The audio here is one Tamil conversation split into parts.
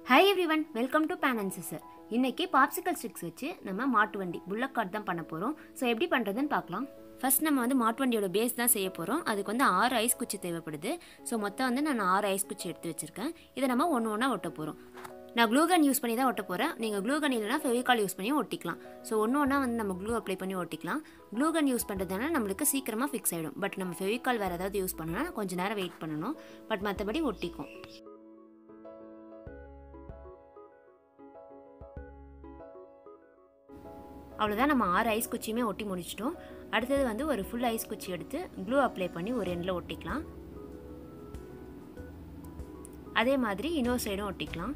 hi everyone welcome to pen and scissor இன்னைக்கு பாப்சிக்கல் ஸ்டிக்ஸ் வச்சு நம்ம மாட்டு வண்டி புல்லக் கார்ட் தான் பண்ண போகிறோம் ஸோ எப்படி பண்ணுறதுன்னு பார்க்கலாம் ஃபர்ஸ்ட் நம்ம வந்து மாட்டு வண்டியோட பேஸ் தான் செய்ய போகிறோம் அதுக்கு வந்து ஆறு ஐஸ் குச்சி தேவைப்படுது ஸோ மொத்தம் வந்து நான் ஆறு ஐஸ் குச்சி எடுத்து வச்சுருக்கேன் இதை நம்ம ஒன்று ஒன்றா ஒட்ட போகிறோம் நான் க்ளூ கன் யூஸ் பண்ணி தான் ஒட்ட போகிறேன் நீங்கள் க்ளூ கன் இல்லைனா ஃபெவிகால் யூஸ் பண்ணி ஒட்டிக்கலாம் ஸோ ஒன்று ஒன்றா வந்து நம்ம க்ளூ அப்ளை பண்ணி ஒட்டிக்கலாம் க்ளூ கன் யூஸ் பண்ணுறதுனால நம்மளுக்கு சீக்கிரமாக ஃபிக்ஸ் ஆகிடும் பட் நம்ம ஃபெவிகால் வேறு ஏதாவது யூஸ் பண்ணோன்னா கொஞ்சம் நேரம் வெயிட் பண்ணணும் பட் மற்றபடி ஒட்டிக்கும் அவ்வளோதான் நம்ம ஆறு ஐஸ் குச்சியுமே ஒட்டி முடிச்சிட்டோம் அடுத்தது வந்து ஒரு ஃபுல் ஐஸ் குச்சி எடுத்து க்ளூ அப்ளை பண்ணி ஒரு எண்டில் ஒட்டிக்கலாம் அதே மாதிரி இன்னொரு சைடும் ஒட்டிக்கலாம்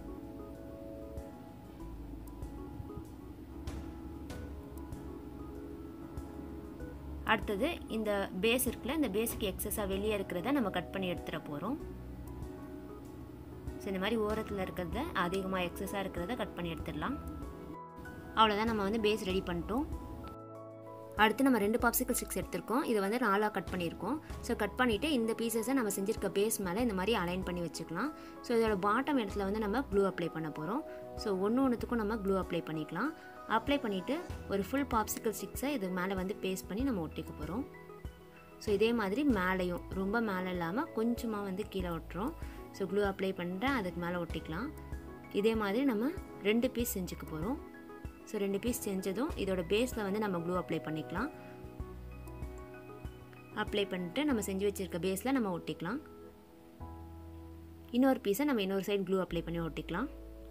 அடுத்தது இந்த பேஸ் இருக்குல்ல இந்த பேஸுக்கு எக்ஸஸாக வெளியே இருக்கிறத நம்ம கட் பண்ணி எடுத்துட போகிறோம் ஸோ இந்த மாதிரி ஓரத்தில் இருக்கிறத அதிகமாக எக்ஸஸாக இருக்கிறத கட் பண்ணி எடுத்துடலாம் அவ்வளோதான் நம்ம வந்து பேஸ் ரெடி பண்ணிட்டோம் அடுத்து நம்ம ரெண்டு பாப்சிக்கல் ஸ்டிக்ஸ் எடுத்திருக்கோம் இதை வந்து நாலாக கட் பண்ணியிருக்கோம் ஸோ கட் பண்ணிவிட்டு இந்த பீசஸை நம்ம செஞ்சுருக்க பேஸ் மேலே இந்த மாதிரி அலைன் பண்ணி வச்சுக்கலாம் ஸோ இதோட பாட்டம் இடத்துல வந்து நம்ம க்ளூ அப்ளை பண்ண போகிறோம் ஸோ ஒன்று ஒன்றுத்துக்கும் நம்ம க்ளூ அப்ளை பண்ணிக்கலாம் அப்ளை பண்ணிவிட்டு ஒரு ஃபுல் பாப்சிக்கல் ஸ்டிக்ஸை இது மேலே வந்து பேஸ்ட் பண்ணி நம்ம ஒட்டிக்க போகிறோம் ஸோ இதே மாதிரி மேலேயும் ரொம்ப மேலே இல்லாமல் கொஞ்சமாக வந்து கீழே ஒட்டுறோம் ஸோ க்ளூ அப்ளை பண்ணுறேன் அதுக்கு மேலே ஒட்டிக்கலாம் இதே மாதிரி நம்ம ரெண்டு பீஸ் செஞ்சுக்க போகிறோம் ஸோ ரெண்டு பீஸ் செஞ்சதும் இதோட பேஸில் வந்து நம்ம க்ளூ அப்ளை பண்ணிக்கலாம் அப்ளை பண்ணிட்டு நம்ம செஞ்சு வச்சுருக்க பேஸில் நம்ம ஒட்டிக்கலாம் இன்னொரு பீஸை நம்ம இன்னொரு சைடு க்ளூ அப்ளை பண்ணி ஒட்டிக்கலாம்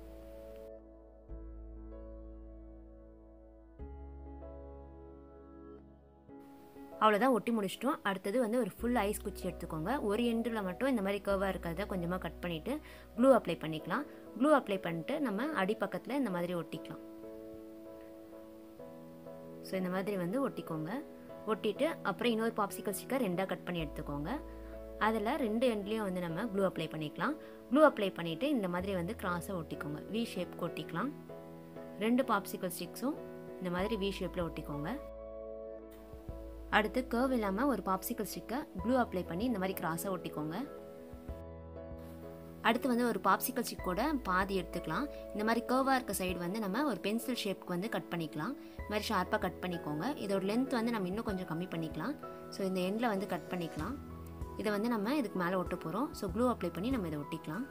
அவ்வளோதான் ஒட்டி முடிச்சிட்டோம் அடுத்தது வந்து ஒரு ஃபுல் ஐஸ் குச்சி எடுத்துக்கோங்க ஒரு எண்டில் மட்டும் இந்த மாதிரி கர்வாக இருக்கிறத கொஞ்சமாக கட் பண்ணிவிட்டு க்ளூ அப்ளை பண்ணிக்கலாம் க்ளூ அப்ளை பண்ணிட்டு நம்ம அடிப்பக்கத்தில் இந்த மாதிரி ஒட்டிக்கலாம் ஸோ இந்த மாதிரி வந்து ஒட்டிக்கோங்க ஒட்டிட்டு அப்புறம் இன்னொரு பாப்சிக்கல் ஸ்டிக்கர் ரெண்டாக கட் பண்ணி எடுத்துக்கோங்க அதில் ரெண்டு எண்ட்லேயும் வந்து நம்ம க்ளூ அப்ளை பண்ணிக்கலாம் க்ளூ அப்ளை பண்ணிவிட்டு இந்த மாதிரி வந்து கிராஸை ஒட்டிக்கோங்க வி ஷேப்க்கு ஒட்டிக்கலாம் ரெண்டு பாப்சிக்கல் ஸ்டிக்ஸும் இந்த மாதிரி வி ஷேப்பில் ஒட்டிக்கோங்க அடுத்து கர்வ் இல்லாமல் ஒரு பாப்சிக்கல் ஸ்டிக்கை க்ளூ அப்ளை பண்ணி இந்த மாதிரி கிராஸாக ஒட்டிக்கோங்க அடுத்து வந்து ஒரு பாப்சிக்கல் ஸ்டிக்கோட பாதி எடுத்துக்கலாம் இந்த மாதிரி கர்வாக இருக்க சைடு வந்து நம்ம ஒரு பென்சில் ஷேப்க்கு வந்து கட் பண்ணிக்கலாம் இந்த மாதிரி ஷார்ப்பாக கட் பண்ணிக்கோங்க இதோட லென்த் வந்து நம்ம இன்னும் கொஞ்சம் கம்மி பண்ணிக்கலாம் ஸோ இந்த எண்டில் வந்து கட் பண்ணிக்கலாம் இதை வந்து நம்ம இதுக்கு மேலே ஒட்ட போகிறோம் ஸோ க்ளூ அப்ளை பண்ணி நம்ம இதை ஒட்டிக்கலாம்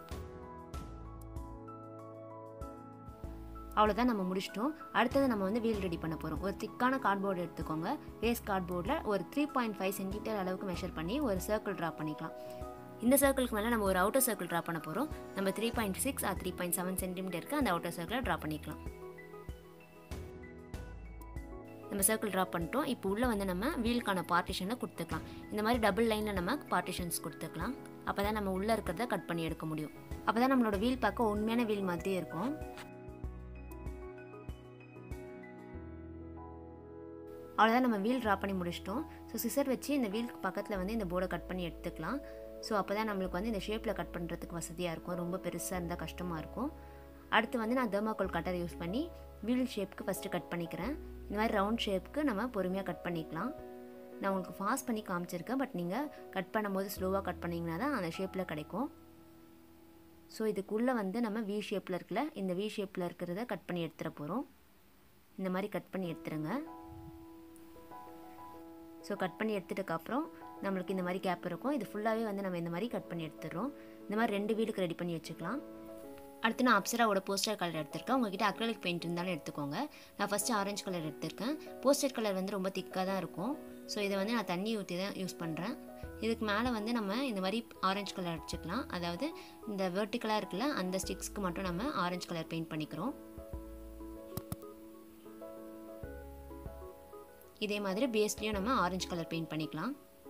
அவ்வளோதான் நம்ம முடிச்சிட்டோம் அடுத்தது நம்ம வந்து வீல் ரெடி பண்ண போகிறோம் ஒரு திக்கான கார்ட்போர்டு எடுத்துக்கோங்க வேஸ்ட் கார்ட்போர்டில் ஒரு த்ரீ பாயிண்ட் ஃபைவ் சென்டிமீட்டர் அளவுக்கு மெஷர் பண்ணி ஒரு சர்க்கிள் ட்ரா பண்ணிக்கலாம் இந்த சர்க்கிளுக்கு மேலே நம்ம ஒரு அவுட்டர் சர்க்கிள் ட்ரா பண்ண போகிறோம் நம்ம three point six or three point seven சென்டிமீட்டருக்கு அந்த அவுட்டர் சர்க்கிளை ட்ரா பண்ணிக்கலாம் நம்ம சர்க்கிள் ட்ரா பண்ணிட்டோம் இப்போ உள்ளே வந்து நம்ம வீலுக்கான பார்ட்டிஷனை கொடுத்துக்கலாம் இந்த மாதிரி டபுள் லைனில் நம்ம பார்ட்டிஷன்ஸ் கொடுத்துக்கலாம் அப்போ தான் நம்ம உள்ளே இருக்கிறத கட் பண்ணி எடுக்க முடியும் அப்போ தான் நம்மளோட வீல் பார்க்க உண்மையான வீல் மாதிரியே இருக்கும் அவ்வளோதான் நம்ம வீல் ட்ரா பண்ணி முடிச்சிட்டோம் ஸோ சிசர் வச்சு இந்த வீலுக்கு பக்கத்தில் வந்து இந்த போர்டை கட் பண்ணி எடுத்துக்கலாம் ஸோ அப்போ தான் நம்மளுக்கு வந்து இந்த ஷேப்பில் கட் பண்ணுறதுக்கு வசதியாக இருக்கும் ரொம்ப பெருசாக இருந்தால் கஷ்டமாக இருக்கும் அடுத்து வந்து நான் தெர்மாக்கோல் கட்டர் யூஸ் பண்ணி வீல் ஷேப்புக்கு ஃபஸ்ட்டு கட் பண்ணிக்கிறேன் இந்த மாதிரி ரவுண்ட் ஷேப்புக்கு நம்ம பொறுமையாக கட் பண்ணிக்கலாம் நான் உங்களுக்கு ஃபாஸ்ட் பண்ணி காமிச்சிருக்கேன் பட் நீங்கள் கட் பண்ணும்போது ஸ்லோவாக கட் பண்ணிங்கன்னா தான் அந்த ஷேப்பில் கிடைக்கும் ஸோ இதுக்குள்ளே வந்து நம்ம வி ஷேப்பில் இருக்கல இந்த வி ஷேப்பில் இருக்கிறத கட் பண்ணி எடுத்துகிற போகிறோம் இந்த மாதிரி கட் பண்ணி எடுத்துருங்க ஸோ கட் பண்ணி எடுத்துட்டதுக்கப்புறம் நம்மளுக்கு இந்த மாதிரி கேப் இருக்கும் இது ஃபுல்லாகவே வந்து நம்ம இந்த மாதிரி கட் பண்ணி எடுத்துடுறோம் இந்த மாதிரி ரெண்டு வீலுக்கு ரெடி பண்ணி வச்சுக்கலாம் அடுத்து நான் அப்சராவோட போஸ்டர் கலர் எடுத்திருக்கேன் உங்ககிட்ட அக்ரலிக் பெயிண்ட் இருந்தாலும் எடுத்துக்கோங்க நான் ஃபஸ்ட்டு ஆரஞ்சு கலர் எடுத்திருக்கேன் போஸ்டர் கலர் வந்து ரொம்ப திக்காக தான் இருக்கும் ஸோ இதை வந்து நான் தண்ணி ஊற்றி தான் யூஸ் பண்ணுறேன் இதுக்கு மேலே வந்து நம்ம இந்த மாதிரி ஆரஞ்சு கலர் அடிச்சுக்கலாம் அதாவது இந்த வேர்ட்டிக்கலாக இருக்குல்ல அந்த ஸ்டிக்ஸ்க்கு மட்டும் நம்ம ஆரஞ்சு கலர் பெயிண்ட் பண்ணிக்கிறோம் இதே மாதிரி பேஸ்லேயும் நம்ம ஆரஞ்சு கலர் பெயிண்ட் பண்ணிக்கலாம்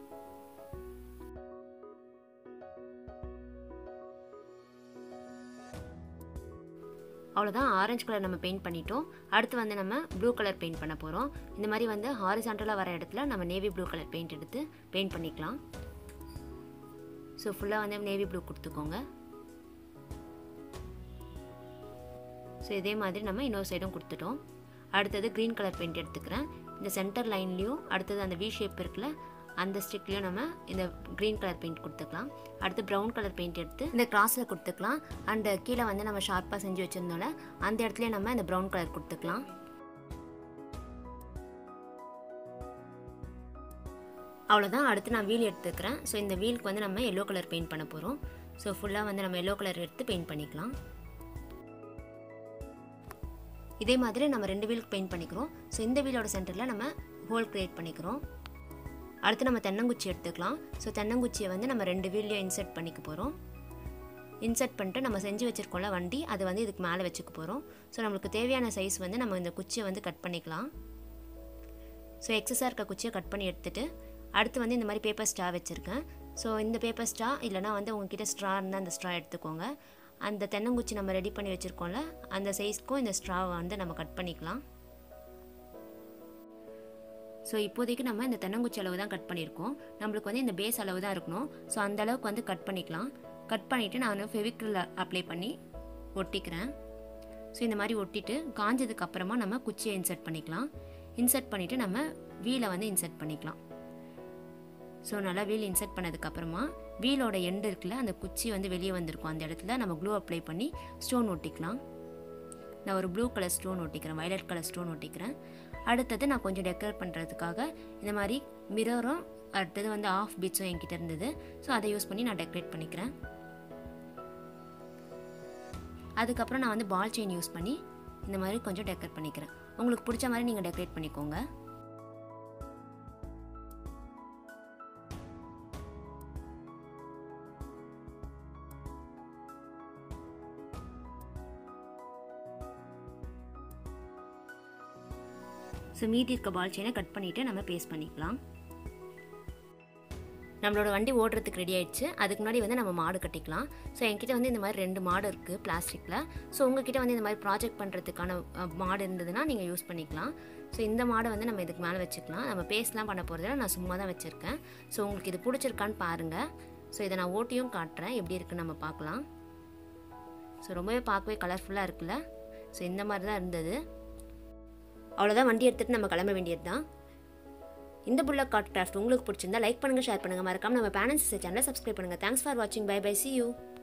அவ்வளோதான் ஆரஞ்சு கலர் நம்ம பெயிண்ட் பண்ணிட்டோம் அடுத்து வந்து நம்ம ப்ளூ கலர் பெயிண்ட் பண்ண போகிறோம் இந்த மாதிரி வந்து ஹாரிசாண்டலாக வர இடத்துல நம்ம நேவி ப்ளூ கலர் பெயிண்ட் எடுத்து பெயிண்ட் பண்ணிக்கலாம் ஸோ ஃபுல்லாக வந்து நேவி ப்ளூ கொடுத்துக்கோங்க ஸோ இதே மாதிரி நம்ம இன்னொரு சைடும் கொடுத்துட்டோம் அடுத்தது க்ரீன் கலர் பெயிண்ட் எடுத்துக்கிறேன் இந்த சென்டர் லைன்லேயும் அடுத்தது அந்த வி ஷேப் இருக்குல்ல அந்த ஸ்டிக்லேயும் நம்ம இந்த க்ரீன் கலர் பெயிண்ட் கொடுத்துக்கலாம் அடுத்து ப்ரௌன் கலர் பெயிண்ட் எடுத்து இந்த கிராஸில் கொடுத்துக்கலாம் அண்ட் கீழே வந்து நம்ம ஷார்ப்பாக செஞ்சு வச்சுருந்தோம்ல அந்த இடத்துல நம்ம இந்த ப்ரௌன் கலர் கொடுத்துக்கலாம் அவ்வளோதான் அடுத்து நான் வீல் எடுத்துக்கிறேன் ஸோ இந்த வீலுக்கு வந்து நம்ம எல்லோ கலர் பெயிண்ட் பண்ண போகிறோம் ஸோ ஃபுல்லாக வந்து நம்ம எல்லோ கலர் எடுத்து பெயிண்ட் பண்ணிக்கலாம் இதே மாதிரி நம்ம ரெண்டு வீலுக்கு பெயிண்ட் பண்ணிக்கிறோம் ஸோ இந்த வீலோட சென்டரில் நம்ம ஹோல் க்ரியேட் பண்ணிக்கிறோம் அடுத்து நம்ம தென்னங்குச்சி எடுத்துக்கலாம் ஸோ தென்னங்குச்சியை வந்து நம்ம ரெண்டு வீல்லையும் இன்சர்ட் பண்ணிக்க போகிறோம் இன்சர்ட் பண்ணிட்டு நம்ம செஞ்சு வச்சுருக்கோம்ல வண்டி அது வந்து இதுக்கு மேலே வச்சுக்க போகிறோம் ஸோ நம்மளுக்கு தேவையான சைஸ் வந்து நம்ம இந்த குச்சியை வந்து கட் பண்ணிக்கலாம் ஸோ எக்ஸஸாக இருக்க குச்சியை கட் பண்ணி எடுத்துகிட்டு அடுத்து வந்து இந்த மாதிரி பேப்பர் ஸ்ட்ரா வச்சுருக்கேன் ஸோ இந்த பேப்பர் ஸ்ட்ரா இல்லைனா வந்து உங்ககிட்ட ஸ்ட்ரா இருந்தால் அந்த ஸ்ட்ரா எடுத்துக்கோங்க அந்த தென்னங்குச்சி நம்ம ரெடி பண்ணி வச்சுருக்கோம்ல அந்த சைஸ்க்கும் இந்த ஸ்ட்ராவை வந்து நம்ம கட் பண்ணிக்கலாம் ஸோ இப்போதைக்கு நம்ம இந்த தென்னங்குச்சி அளவு தான் கட் பண்ணியிருக்கோம் நம்மளுக்கு வந்து இந்த பேஸ் அளவு தான் இருக்கணும் ஸோ அந்த அளவுக்கு வந்து கட் பண்ணிக்கலாம் கட் பண்ணிவிட்டு நான் வந்து ஃபெவிக்ரில் அப்ளை பண்ணி ஒட்டிக்கிறேன் ஸோ இந்த மாதிரி ஒட்டிட்டு காஞ்சதுக்கு அப்புறமா நம்ம குச்சியை இன்சர்ட் பண்ணிக்கலாம் இன்சர்ட் பண்ணிவிட்டு நம்ம வீலை வந்து இன்சர்ட் பண்ணிக்கலாம் ஸோ நல்லா வீல் இன்சர்ட் பண்ணதுக்கப்புறமா வீலோட எண்டு இருக்குல்ல அந்த குச்சி வந்து வெளியே வந்திருக்கும் அந்த இடத்துல நம்ம க்ளூ அப்ளை பண்ணி ஸ்டோன் ஒட்டிக்கலாம் நான் ஒரு ப்ளூ கலர் ஸ்டோன் ஒட்டிக்கிறேன் வயலட் கலர் ஸ்டோன் ஒட்டிக்கிறேன் அடுத்தது நான் கொஞ்சம் டெக்கரேட் பண்ணுறதுக்காக இந்த மாதிரி மிரரும் அடுத்தது வந்து ஆஃப் பீட்ஸும் என்கிட்ட இருந்தது ஸோ அதை யூஸ் பண்ணி நான் டெக்கரேட் பண்ணிக்கிறேன் அதுக்கப்புறம் நான் வந்து பால் செயின் யூஸ் பண்ணி இந்த மாதிரி கொஞ்சம் டெக்கரேட் பண்ணிக்கிறேன் உங்களுக்கு பிடிச்ச மாதிரி நீங்கள் டெக்கரேட் பண்ணிக்கோங்க ஸோ மீதி இருக்க பால் செயினை கட் பண்ணிவிட்டு நம்ம பேஸ்ட் பண்ணிக்கலாம் நம்மளோட வண்டி ஓடுறதுக்கு ரெடி ஆயிடுச்சு அதுக்கு முன்னாடி வந்து நம்ம மாடு கட்டிக்கலாம் ஸோ என்கிட்ட வந்து இந்த மாதிரி ரெண்டு மாடு இருக்குது பிளாஸ்டிக்கில் ஸோ உங்ககிட்ட வந்து இந்த மாதிரி ப்ராஜெக்ட் பண்ணுறதுக்கான மாடு இருந்ததுன்னா நீங்கள் யூஸ் பண்ணிக்கலாம் ஸோ இந்த மாடை வந்து நம்ம இதுக்கு மேலே வச்சுக்கலாம் நம்ம பேஸ்ட்லாம் பண்ண போகிறதில்ல நான் சும்மா தான் வச்சுருக்கேன் ஸோ உங்களுக்கு இது பிடிச்சிருக்கான்னு பாருங்கள் ஸோ இதை நான் ஓட்டியும் காட்டுறேன் எப்படி இருக்குன்னு நம்ம பார்க்கலாம் ஸோ ரொம்பவே பார்க்கவே கலர்ஃபுல்லாக இருக்குல்ல ஸோ இந்த மாதிரி தான் இருந்தது அவ்வளோதான் வண்டி எடுத்துகிட்டு நம்ம கிளம்ப வேண்டியது தான் இந்த புல்லக் காட் கிராஃப்ட் உங்களுக்கு பிடிச்சிருந்தா லைக் பண்ணுங்கள் ஷேர் பண்ணுங்கள் மறக்காம நம்ம பேரண்ட்ஸ் சேனலை சப்ஸ்கிரைப் பண்ணுங்கள் தேங்க்ஸ் ஃபார் வாட்சிங் பை பை சி யூ